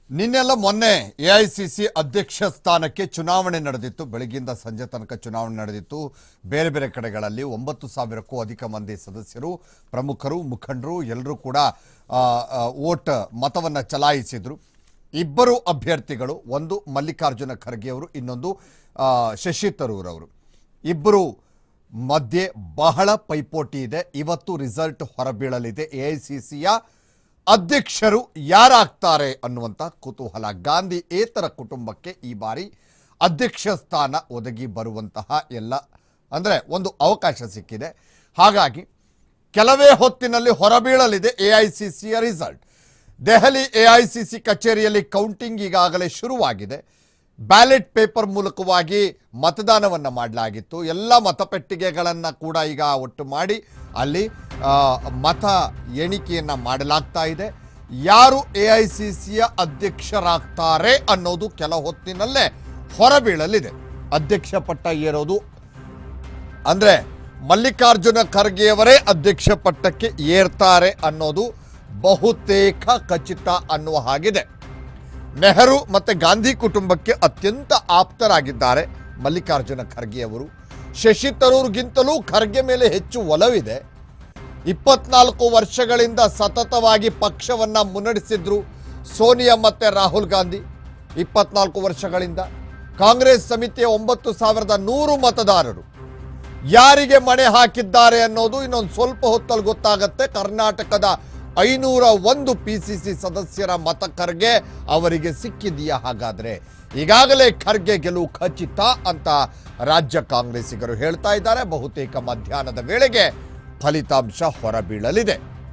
ನಿನ್ನೆಲ್ಲ ಮೊನ್ನೆ A I C C ಅಧ್ಯಕ್ಷ ಸ್ಥಾನಕ್ಕೆ ಚುನಾವಣೆ ನಡೆದಿತ್ತು ಬೆಳಗ್ಗಿಂದ ಸಂಜೆ ತನಕ ಚುನಾವಣೆ ನಡೆದಿತ್ತು ಬೇರೆ ಬೇರೆ ಕಡೆಗಳಲ್ಲಿ ಒಂಬತ್ತು ಸಾವಿರಕ್ಕೂ ಅಧಿಕ ಮಂದಿ ಸದಸ್ಯರು ಪ್ರಮುಖರು ಮುಖಂಡರು ಎಲ್ಲರೂ ಕೂಡ ಆ, ಆ, ವೋಟ್ ಮತವನ್ನು ಚಲಾಯಿಸಿದ್ರು ಇಬ್ಬರು ಅಭ್ಯರ್ಥಿಗಳು ಒಂದು ಮಲ್ಲಿಕಾರ್ಜುನ ಖರ್ಗೆ ಅವರು ಇನ್ನೊಂದು ಆ, ಶಶಿ ತರೂರ್ ಅವರು ಇಬ್ಬರು ಮಧ್ಯೆ ಬಹಳ ಪೈಪೋಟಿ ಇದೆ ಇವತ್ತು ರಿಸಲ್ಟ್ ಹೊರಬೀಳಲಿದೆ ಎ ಐ ಸಿ ಸಿಯ ಅಧ್ಯಕ್ಷರು ಯಾರಾಗ್ತಾರೆ ಅನ್ನುವಂಥ ಕುತೂಹಲ ಗಾಂಧಿ ಏತರ ಕುಟುಂಬಕ್ಕೆ ಈ ಬಾರಿ ಅಧ್ಯಕ್ಷ ಸ್ಥಾನ ಒದಗಿ ಬರುವಂತಹ ಎಲ್ಲ ಅಂದರೆ ಒಂದು ಅವಕಾಶ ಸಿಕ್ಕಿದೆ ಹಾಗಾಗಿ ಕೆಲವೇ ಹೊತ್ತಿನಲ್ಲಿ ಹೊರಬೀಳಲಿದೆ ಎ ಐ ಸಿ ಸಿಯ result Delhi A I C C ಕಚೇರಿಯಲ್ಲಿ ಕೌಂಟಿಂಗ್ ಈಗಾಗಲೇ ಶುರುವಾಗಿದೆ ಬ್ಯಾಲೆಟ್ ಪೇಪರ್ ಮೂಲಕವಾಗಿ ಮತದಾನವನ್ನು ಮಾಡಲಾಗಿತ್ತು ಎಲ್ಲ ಮತಪೆಟ್ಟಿಗೆಗಳನ್ನು ಕೂಡ ಈಗ ಒಟ್ಟು ಮಾಡಿ ಅಲ್ಲಿ ಆ, ಮತ ಎಣಿಕೆಯನ್ನು ಮಾಡಲಾಗ್ತಾ ಇದೆ ಯಾರು ಎ ಐ ಸಿ ಸಿಯ ಅಧ್ಯಕ್ಷರಾಗ್ತಾರೆ ಅನ್ನೋದು ಕೆಲ ಹೊತ್ತಿನಲ್ಲೇ ಹೊರಬೀಳಲಿದೆ ಅಧ್ಯಕ್ಷ ಪಟ್ಟ ಏರೋದು ಅಂದ್ರೆ ಮಲ್ಲಿಕಾರ್ಜುನ ಖರ್ಗೆಯವರೇ ಅಧ್ಯಕ್ಷ ಪಟ್ಟಕ್ಕೆ ಏರ್ತಾರೆ ಅನ್ನೋದು ಬಹುತೇಕ ಖಚಿತ ಅನ್ನುವ ಹಾಗಿದೆ ನೆಹರು ಮತ್ತೆ ಗಾಂಧಿ ಕುಟುಂಬಕ್ಕೆ ಅತ್ಯಂತ ಆಪ್ತರಾಗಿದ್ದಾರೆ ಮಲ್ಲಿಕಾರ್ಜುನ ಖರ್ಗೆ ಅವರು ಶಶಿ ತರೂರ್ಗಿಂತಲೂ ಖರ್ಗೆ ಮೇಲೆ ಹೆಚ್ಚು ಒಲವಿದೆ ಇಪ್ಪತ್ನಾಲ್ಕು ವರ್ಷಗಳಿಂದ ಸತತವಾಗಿ ಪಕ್ಷವನ್ನ ಮುನ್ನಡೆಸಿದ್ರು ಸೋನಿಯಾ ಮತ್ತೆ ರಾಹುಲ್ ಗಾಂಧಿ ಇಪ್ಪತ್ನಾಲ್ಕು ವರ್ಷಗಳಿಂದ ಕಾಂಗ್ರೆಸ್ ಸಮಿತಿಯ ಒಂಬತ್ತು ಸಾವಿರದ ನೂರು ಮತದಾರರು ಯಾರಿಗೆ ಮಣೆ ಹಾಕಿದ್ದಾರೆ ಅನ್ನೋದು ಇನ್ನೊಂದು ಸ್ವಲ್ಪ ಹೊತ್ತಲ್ಲಿ ಗೊತ್ತಾಗತ್ತೆ ಕರ್ನಾಟಕದ ಐನೂರ ಒಂದು ಪಿ ಸಿ ಸಿ ಸದಸ್ಯರ ಮತ ಖರ್ಗೆ ಅವರಿಗೆ ಸಿಕ್ಕಿದೆಯಾ ಹಾಗಾದ್ರೆ ಈಗಾಗಲೇ ಖರ್ಗೆ ಗೆಲುವು ಖಚಿತ ಅಂತ ರಾಜ್ಯ ಕಾಂಗ್ರೆಸ್ಸಿಗರು ಹೇಳ್ತಾ ಇದ್ದಾರೆ ಬಹುತೇಕ ಮಧ್ಯಾಹ್ನದ ವೇಳೆಗೆ ಫಲಿತಾಂಶ ಹೊರಬೀಳಲಿದೆ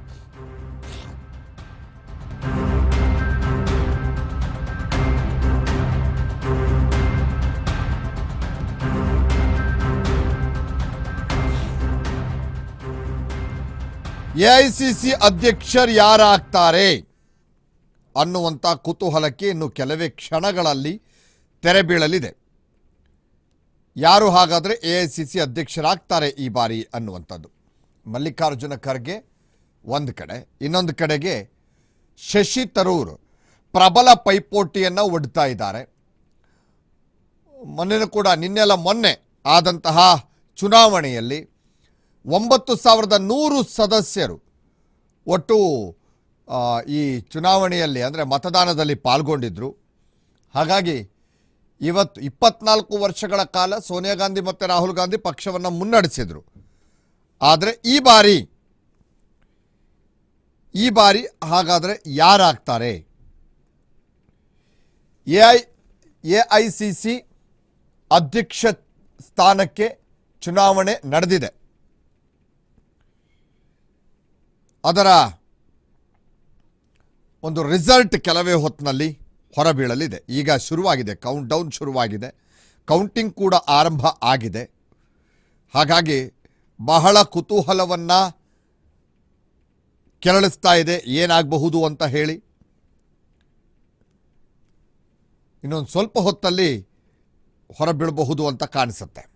ಎ ಐ ಸಿ ಸಿ ಅಧ್ಯಕ್ಷರು ಯಾರಾಗ್ತಾರೆ ಅನ್ನುವಂಥ ಕುತೂಹಲಕ್ಕೆ ಇನ್ನು ಕೆಲವೇ ಕ್ಷಣಗಳಲ್ಲಿ ತೆರೆ ಬೀಳಲಿದೆ ಯಾರು ಹಾಗಾದರೆ ಎ ಐ ಸಿ ಸಿ ಅಧ್ಯಕ್ಷರಾಗ್ತಾರೆ ಈ ಬಾರಿ ಅನ್ನುವಂಥದ್ದು ಮಲ್ಲಿಕಾರ್ಜುನ ಖರ್ಗೆ ಒಂದು ಕಡೆ ಇನ್ನೊಂದು ಕಡೆಗೆ ಶಶಿ ತರೂರ್ ಪ್ರಬಲ ಪೈಪೋಟಿಯನ್ನು ಒಡ್ತಾ ಇದ್ದಾರೆ ಮೊನ್ನೆ ಕೂಡ ನಿನ್ನೆಲ್ಲ ಮೊನ್ನೆ ಆದಂತಹ ಚುನಾವಣೆಯಲ್ಲಿ ಒಂಬತ್ತು ಸಾವಿರದ ನೂರು ಸದಸ್ಯರು ಒಟ್ಟು ಆ, ಈ ಚುನಾವಣೆಯಲ್ಲಿ ಅಂದರೆ ಮತದಾನದಲ್ಲಿ ಪಾಲ್ಗೊಂಡಿದ್ದರು ಹಾಗಾಗಿ ಇವತ್ತು ಇಪ್ಪತ್ನಾಲ್ಕು ವರ್ಷಗಳ ಕಾಲ ಸೋನಿಯಾ ಗಾಂಧಿ ಮತ್ತು ರಾಹುಲ್ ಗಾಂಧಿ ಪಕ್ಷವನ್ನು ಮುನ್ನಡೆಸಿದರು ಆದರೆ ಈ ಬಾರಿ ಈ ಬಾರಿ ಹಾಗಾದರೆ ಯಾರಾಗ್ತಾರೆ A I A I C C ಅಧ್ಯಕ್ಷ ಸ್ಥಾನಕ್ಕೆ ಚುನಾವಣೆ ನಡೆದಿದೆ ಅದರ ಒಂದು ರಿಸಲ್ಟ್ ಕೆಲವೇ ಹೊತ್ತಿನಲ್ಲಿ ಹೊರಬೀಳಲಿದೆ ಈಗ ಶುರುವಾಗಿದೆ ಕೌಂಟ್ ಡೌನ್ ಶುರುವಾಗಿದೆ ಕೌಂಟಿಂಗ್ ಕೂಡ ಆರಂಭ ಆಗಿದೆ ಹಾಗಾಗಿ ಬಹಳ ಕುತೂಹಲವನ್ನು ಕೆರಳಿಸ್ತಾ ಇದೆ ಏನಾಗಬಹುದು ಅಂತ ಹೇಳಿ ಇನ್ನೊಂದು ಸ್ವಲ್ಪ ಹೊತ್ತಲ್ಲಿ ಹೊರಬೀಳಬಹುದು ಅಂತ ಕಾಣಿಸುತ್ತೆ